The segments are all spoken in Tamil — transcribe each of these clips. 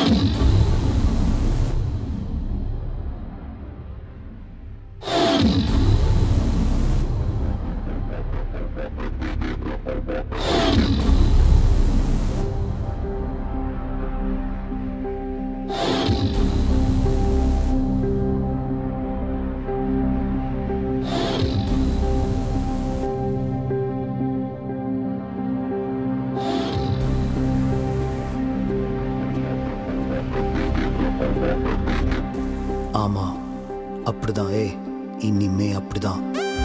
ஆமா அப்படிதான் ஏய் இனிமே அப்படிதான்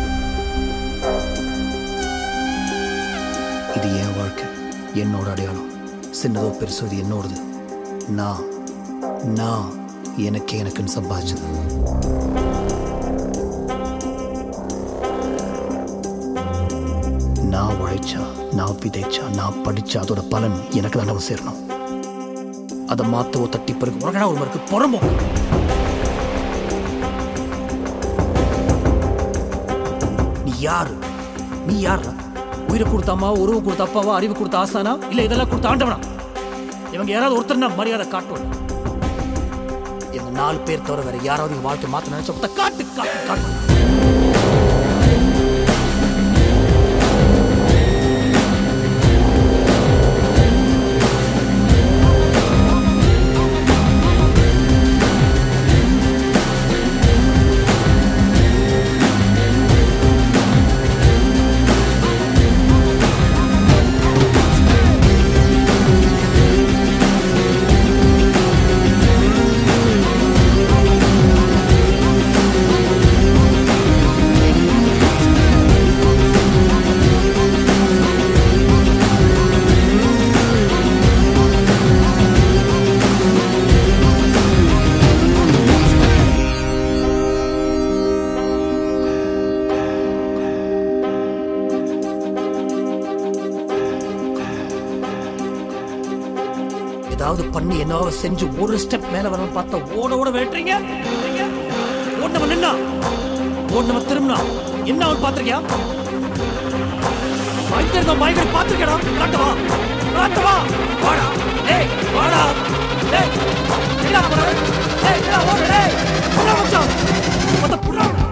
இது என் வாழ்க்கை என்னோட அடையாளம் சின்னதோ பெருசோ இது என்னோடது நான் நான் எனக்கே எனக்குன்னு சம்பாதிச்சது நான் உழைச்சா நான் விதைச்சா நான் படிச்சா அதோட பலன் எனக்கு தான் வந்து சேரணும் அதை மாத்தவோ தட்டி பிறகு உலகடா ஒரு மருக்கு புறம்போக்கு நீ யாரு நீ யாரா உயிரை கொடுத்த அம்மா உருவம் கொடுத்த அப்பாவா அறிவு கொடுத்த ஆசானா இல்ல இதெல்லாம் கொடுத்த ஆண்டவனா இவங்க யாராவது ஒருத்தர் நான் மரியாதை காட்டுவேன் எங்க நாலு பேர் தவிர வேற யாராவது எங்க வாழ்க்கை மாத்த நினைச்ச ஒருத்தர் காட்டு காட்டு காட்டு ஏதாவது பண்ணி என்னவோ செஞ்சு ஒரு ஸ்டெப் மேல வரணும் பார்த்தா ஓட ஓட வேட்டுறீங்க ஓடனவன் நின்னா ஓடனவன் திரும்பினா என்ன அவன் பாத்திருக்கியா பயங்கர பயங்கர பாத்திருக்கடா காட்டவா காட்டவா வாடா ஏய் வாடா ஏய் என்ன போற ஏய் என்ன ஓடு ஏய் புறா மச்சான் மொத்த புறா